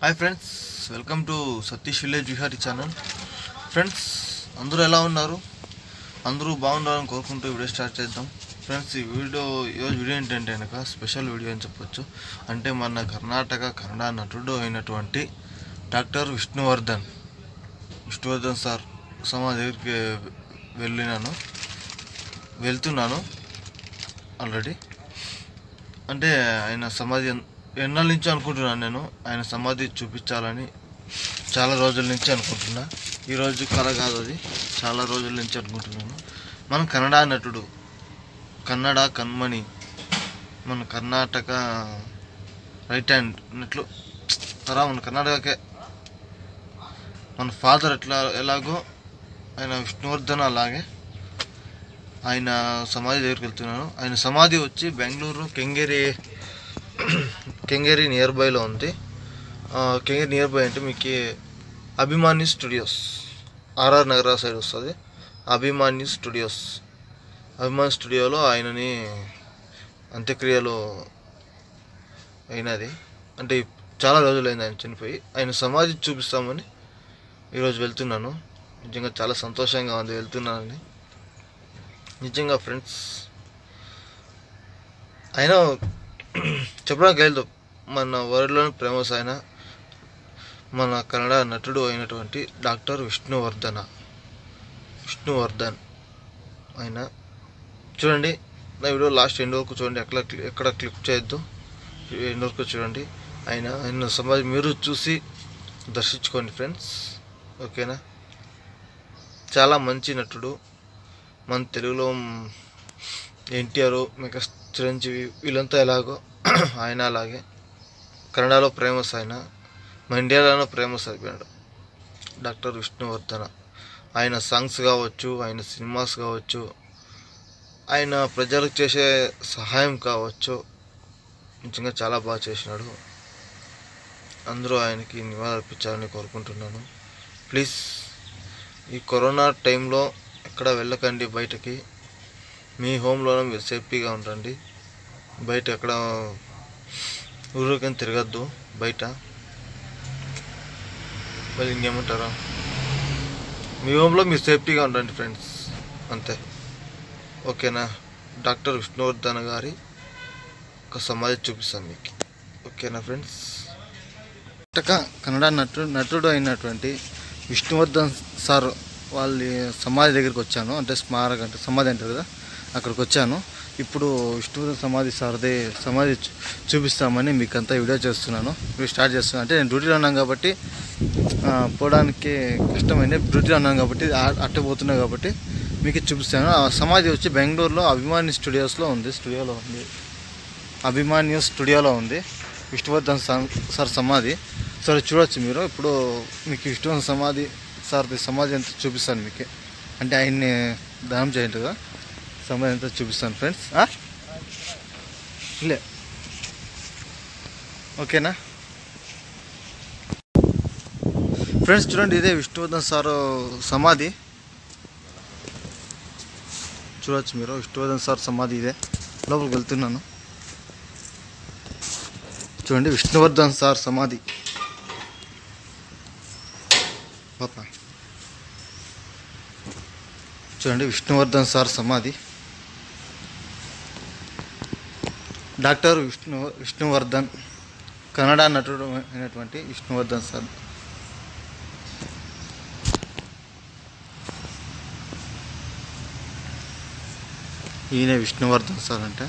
hi friends welcome to Satish village Vihari channel friends అందరూ ఎలా ఉన్నారు అందరూ బాగుండాలని కోరుకుంటూ వీడియో స్టార్ట్ చేద్దాం ఫ్రెండ్స్ ఈ వీడియో ఈరోజు వీడియో ఏంటంటే కనుక స్పెషల్ వీడియో అని చెప్పొచ్చు అంటే మన కర్ణాటక కన్నడ నటుడు అయినటువంటి డాక్టర్ విష్ణువర్ధన్ విష్ణువర్ధన్ సార్ సమాధి దగ్గరికి వెళ్ళినాను వెళ్తున్నాను ఆల్రెడీ అంటే ఆయన సమాధి ఎన్- ఎన్నాళ్ళ నుంచి అనుకుంటున్నాను నేను ఆయన సమాధి చూపించాలని చాలా రోజుల నుంచి అనుకుంటున్నా ఈ రోజు కళ కాదు అది చాలా రోజుల నుంచి అనుకుంటున్నాను మన కన్నడ నటుడు కన్నడ కన్మణి మన కర్ణాటక రైట్ హ్యాండ్ అన్నట్లు తరా మన కర్ణాటకకే మన ఫాదర్ ఎట్లా ఎలాగో ఆయన విష్ణువర్ధన్ అలాగే ఆయన సమాధి దగ్గరికి వెళ్తున్నాను ఆయన సమాధి వచ్చి బెంగళూరు కెంగేరి కెంగేరి నియర్ బైలో ఉంది ఆ, కెంగేరి నియర్ బై అంటే మీకు అభిమాని స్టూడియోస్ ఆర్ఆర్ నగర సైడ్ వస్తుంది అభిమాని స్టూడియోస్ అభిమాని స్టూడియోలో ఆయనని అంత్యక్రియలు అయినది అంటే చాలా రోజులైంది ఆయన చనిపోయి ఆయన సమాధి చూపిస్తామని ఈరోజు వెళ్తున్నాను నిజంగా చాలా సంతోషంగా ఉంది వెళ్తున్నానని నిజంగా ఫ్రెండ్స్ అయినా చెప్పడానికి లేదు మన వరల్డ్లోని ఫేమస్ అయిన మన కన్నడ నటుడు అయినటువంటి డాక్టర్ విష్ణువర్ధన విష్ణువర్ధన్ ఆయన చూడండి నా వీడియో లాస్ట్ ఎండ్ వరకు చూడండి ఎక్కడ ఎక్కడ క్లిక్ చేయొద్దు ఎండ్ వరకు చూడండి ఆయన ఆయన సమాజ మీరు చూసి దర్శించుకోండి ఫ్రెండ్స్ ఓకేనా చాలా మంచి నటుడు మన తెలుగులో ఎన్టీఆర్ మెగా చిరంజీవి వీళ్ళంతా ఎలాగో ఆయన అలాగే కన్నడలో ఫేమస్ ఆయన మన ఇండియాలోనూ ఫేమస్ అయిపోయాడు డాక్టర్ విష్ణువర్ధన ఆయన సాంగ్స్ కావచ్చు ఆయన సినిమాస్ కావచ్చు ఆయన ప్రజలకు చేసే సహాయం కావచ్చు నిజంగా చాలా బాగా చేసినాడు అందరూ ఆయనకి నివాళులర్పించాలని కోరుకుంటున్నాను ప్లీజ్ ఈ కరోనా టైంలో ఎక్కడ వెళ్ళకండి బయటకి మీ హోమ్లోనే మీరు సేఫ్టీగా ఉండండి బయట ఎక్కడ ఊరికని తిరగద్దు బయట మళ్ళీ ఇంకేమంటారా మీ హోమ్లో మీరు సేఫ్టీగా ఉండండి ఫ్రెండ్స్ అంతే ఓకేనా డాక్టర్ విష్ణువర్ధన్ గారి ఒక సమాధి చూపిస్తాను మీకు ఓకేనా ఫ్రెండ్స్ కన్నడ నటుడు నటుడు అయినటువంటి విష్ణువర్ధన్ సార్ వాళ్ళ సమాధి దగ్గరికి వచ్చాను అంటే స్మారక అంటే సమాధి అంటారు కదా అక్కడికి వచ్చాను ఇప్పుడు విష్ణువర్ధన్ సమాధి సార్ది సమాధి చూ- చూపిస్తామని మీకు అంతా వీడియో చేస్తున్నాను వీడియో స్టార్ట్ చేస్తున్నాను అంటే నేను డ్యూటీలో ఉన్నాను కాబట్టి ఆ, పోవడానికి కష్టమైంది డ్యూటీలో ఉన్నాను కాబట్టి ఆ- అట్టే పోతున్నా కాబట్టి మీకు చూపిస్తాను ఆ సమాధి వచ్చి బెంగళూరులో అభిమాని స్టూడియోస్లో ఉంది స్టూడియోలో ఉంది అభిమాన్యు స్టూడియోలో ఉంది విష్ణువర్ధన్ సా- సార్ సమాధి సరే చూడొచ్చు మీరు ఇప్పుడు మీకు విష్ణువర్ధన్ సమాధి సార్ది సమాధి అంతా చూపిస్తాను మీకు అంటే ఆయన్ని దానం చేయండి కదా సమాధి అంతా చూపిస్తాను ఫ్రెండ్స్ లే ఓకేనా ఫ్రెండ్స్ చూడండి ఇదే విష్ణువర్ధన్ సార్ సమాధి చూడొచ్చు మీరు విష్ణువర్ధన్ సార్ సమాధి ఇదే లోపలికి వెళ్తున్నాను చూడండి విష్ణువర్ధన్ సార్ సమాధి పాప చూడండి విష్ణువర్ధన్ సార్ సమాధి డాక్టర్ విష్ణు విష్ణువర్ధన్ కన్నడ నటుడు అయినటువంటి విష్ణువర్ధన్ సార్ ఈయన విష్ణువర్ధన్ సార్ అంటే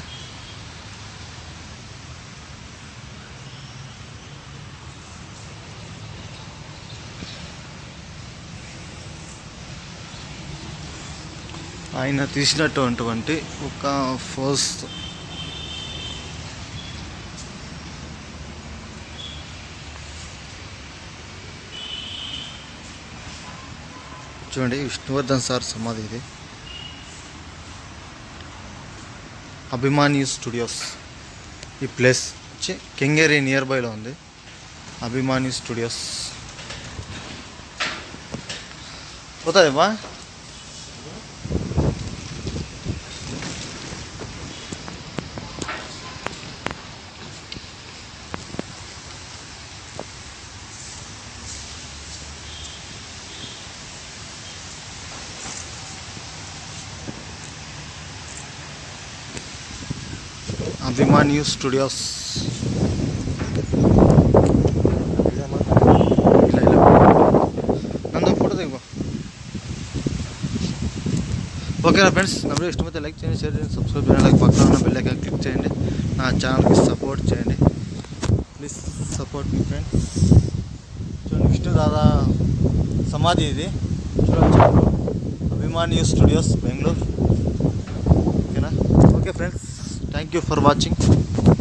ఆయన తీసినటువంటి ఒక ఫోర్స్ చూడండి విష్ణువర్ధన్ సార్ సమాధి ఇది అభిమాని స్టూడియోస్ ఈ ప్లేస్ వచ్చి కెంగేరి నియర్ బైలో ఉంది అభిమాని స్టూడియోస్ పోతుందేమా అభిమాన్యు స్టూడియోస్ ಇಲ್ಲ ಇಲ್ಲ ನಂದು ಫೋಟೋ ತೆಗಿಬೋ ఓకేనా ఫ్రెండ్స్ నా వీడియో ఇష్టమైతే లైక్ చేయండి షేర్ చేయండి సబ్స్క్రైబ్ చేయండి అలాగే పక్కన ఉన్న బెల్ ఐకాన్ క్లిక్ చేయండి నా ఛానల్కి సపోర్ట్ చేయండి ప్లీజ్ సపోర్ట్ మీ ఫ్రెండ్స్ చూడండి విష్ణు దాదా సమాధి ఇది చూడవచ్చు అభిమాన్యు స్టూడియోస్ బెంగళూరు ఓకేనా okay friends thank you for watching